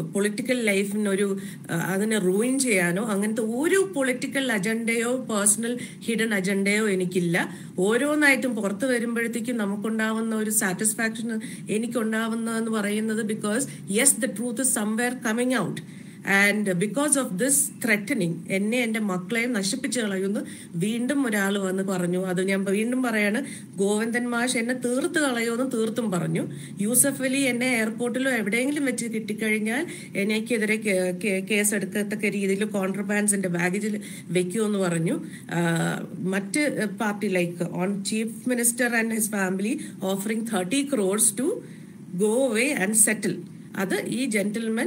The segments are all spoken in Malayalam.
പൊളിറ്റിക്കൽ ലൈഫിനൊരു ആ, അതിനെ റൂയിൻ ചെയ്യാനോ അങ്ങനത്തെ ഒരു പൊളിറ്റിക്കൽ അജണ്ടയോ പേഴ്സണൽ ഹിഡൻ അജണ്ടയോ എനിക്കില്ല ഓരോന്നായിട്ടും പുറത്ത് വരുമ്പോഴത്തേക്കും നമുക്കുണ്ടാവുന്ന ഒരു സാറ്റിസ്ഫാക്ഷൻ എനിക്കുണ്ടാവുന്നതെന്ന് പറയുന്നത് because yes the truth is somewhere coming out and because of this threatening എന്നെ എൻ്റെ മക്കളെയും നശിപ്പിച്ചു കളയുന്നു വീണ്ടും ഒരാൾ വന്ന് പറഞ്ഞു അത് ഞാൻ വീണ്ടും പറയാണ് ഗോവിന്ദൻ മാഷ് എന്നെ തീർത്ത് കളയുമെന്ന് തീർത്തും പറഞ്ഞു യൂസഫ് അലി എന്നെ എയർപോർട്ടിലോ എവിടെയെങ്കിലും വെച്ച് കിട്ടിക്കഴിഞ്ഞാൽ എനിക്കെതിരെ കേ- കേ- കേസ് എടുക്കത്തക്ക രീതിയിൽ കോൺട്രബാൻസിന്റെ ബാഗേജിൽ വെക്കുമെന്ന് പറഞ്ഞു ആഹ് മറ്റ് party like on chief minister and his family offering thirty crores to go away and settle അത് ഈ ജെന്റിൽമെൻ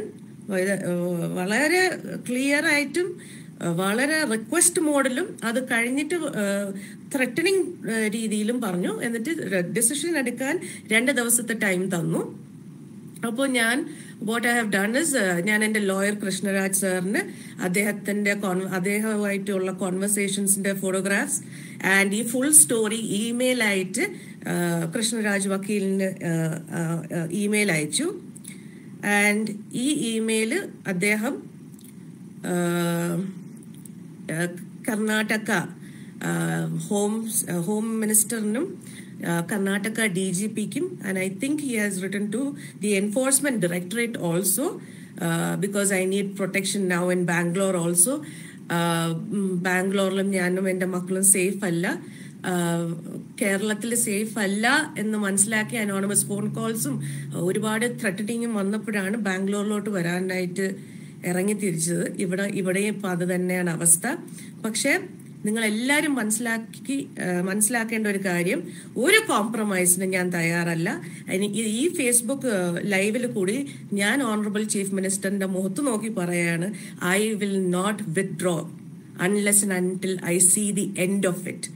വളരെ ക്ലിയർ ആയിട്ടും ഏഹ് വളരെ റിക്വസ്റ്റ് മോഡിലും അത് കഴിഞ്ഞിട്ട് ത്രെറ്റനിങ് രീതിയിലും പറഞ്ഞു എന്നിട്ട് ഡിസിഷൻ എടുക്കാൻ രണ്ട് ദിവസത്തെ ടൈം തന്നു അപ്പോൾ ഞാൻ what I have done is ഞാൻ എൻ്റെ ലോയർ കൃഷ്ണരാജ് സാറിന് അദ്ദേഹത്തിൻ്റെ അദ്ദേഹവുമായിട്ടുള്ള കോൺവെർസേഷൻസിൻ്റെ ഫോട്ടോഗ്രാഫ്സ് ആൻഡ് ഈ ഫുൾ സ്റ്റോറി ഇമെയിലായിട്ട് കൃഷ്ണരാജ് വക്കീലിന് ഇമെയിൽ അയച്ചു ആൻഡ് ഈ ഇമെയില് അദ്ദേഹം ആഹ്, ആഹ്, കർണാടക ആഹ്, ഹോം ഹോം മിനിസ്റ്ററിനും ആഹ്, കർണാടക ഡി ജി പിക്കും and I think he has written to the enforcement directorate also because I need protection now in Bangalore also ബാംഗ്ലൂരിലും ഞാനും എൻ്റെ മക്കളും സേഫ് അല്ല കേരളത്തിൽ സേഫ് അല്ല എന്ന് മനസ്സിലാക്കി അനോണമസ് ഫോൺ കോൾസും ഒരുപാട് ത്രെട്ടനിങ്ങും വന്നപ്പോഴാണ് ബാംഗ്ലൂരിലോട്ട് വരാനായിട്ട് ഇറങ്ങി തിരിച്ചത് ഇവിടെ ഇവിടെയും ഇപ്പം അത് തന്നെയാണ് അവസ്ഥ പക്ഷേ നിങ്ങൾ എല്ലാവരും മനസ്സിലാക്കി ആ, മനസ്സിലാക്കേണ്ട ഒരു കാര്യം ഒരു കോംപ്രമൈസിന് ഞാൻ തയ്യാറല്ല എനിക്ക് ഈ ഫേസ്ബുക്ക് ലൈവിൽ കൂടി ഞാൻ ഓണറബിൾ ചീഫ് മിനിസ്റ്ററിന്റെ മുഖത്ത് നോക്കി പറയാണ് I will not withdraw unless and until I see the end of it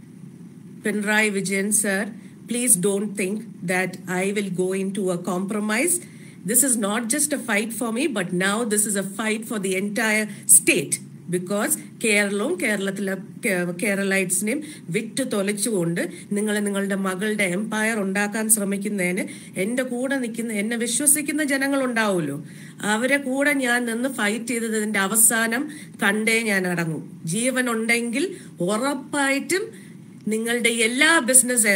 Pinrai Vijayan sir, please don't think that I will go into a compromise. This is not just a fight for me, but now this is a fight for the entire state. Because കേരളവും കേരളത്തിലെ കേ- കേരളൈറ്റ്സിനെയും വിറ്റ് തൊലച്ചുകൊണ്ട് നിങ്ങൾ നിങ്ങളുടെ മകളുടെ എംപയർ ഉണ്ടാക്കാൻ ശ്രമിക്കുന്നതിന് എൻ്റെ കൂടെ നിൽക്കുന്ന എന്നെ വിശ്വസിക്കുന്ന ജനങ്ങൾ ഉണ്ടാവുമല്ലോ അവരെ കൂടെ ഞാൻ നിന്ന് ഫൈറ്റ് ചെയ്തതിന്റെ അവസാനം കണ്ടേ ഞാൻ അടങ്ങും ജീവൻ ഉണ്ടെങ്കിൽ ഉറപ്പായിട്ടും നിങ്ങളുടെ എല്ലാ ബിസിനസ്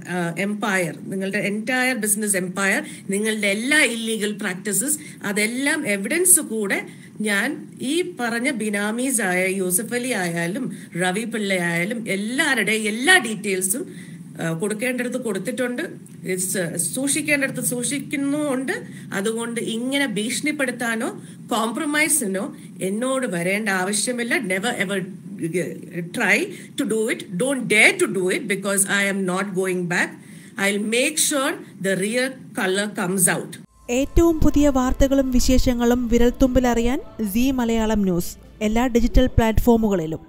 എംപയർ നിങ്ങളുടെ എൻറ്റയർ ബിസിനസ് എംപയർ നിങ്ങളുടെ എല്ലാ ഇല്ലീഗൽ പ്രാക്ടീസസ് അതെല്ലാം എവിഡൻസ് കൂടെ ഞാൻ ഈ പറഞ്ഞ ബിനാമീസ് ആയ യൂസഫ് അലി ആയാലും റവി പിള്ള ആയാലും എല്ലാവരുടെയും എല്ലാ ഡീറ്റെയിൽസും കൊടുക്കേണ്ടടുത്ത് കൊടുത്തിട്ടുണ്ട് It's, uh, സൂക്ഷിക്കേണ്ടടുത്ത് സൂക്ഷിക്കുന്നുമുണ്ട് അതുകൊണ്ട് ഇങ്ങനെ ഭീഷണിപ്പെടുത്താനോ കോംപ്രമൈസിനോ എന്നോട് വരേണ്ട ആവശ്യമില്ല never ever try to do it don't dare to do it because I am not going back I will make sure the real colour comes out ഏറ്റവും പുതിയ വാർത്തകളും വിശേഷങ്ങളും വിരൽത്തുമ്പിലറിയാൻ സി മലയാളം ന്യൂസ് എല്ലാ ഡിജിറ്റൽ പ്ലാറ്റ്ഫോമുകളിലും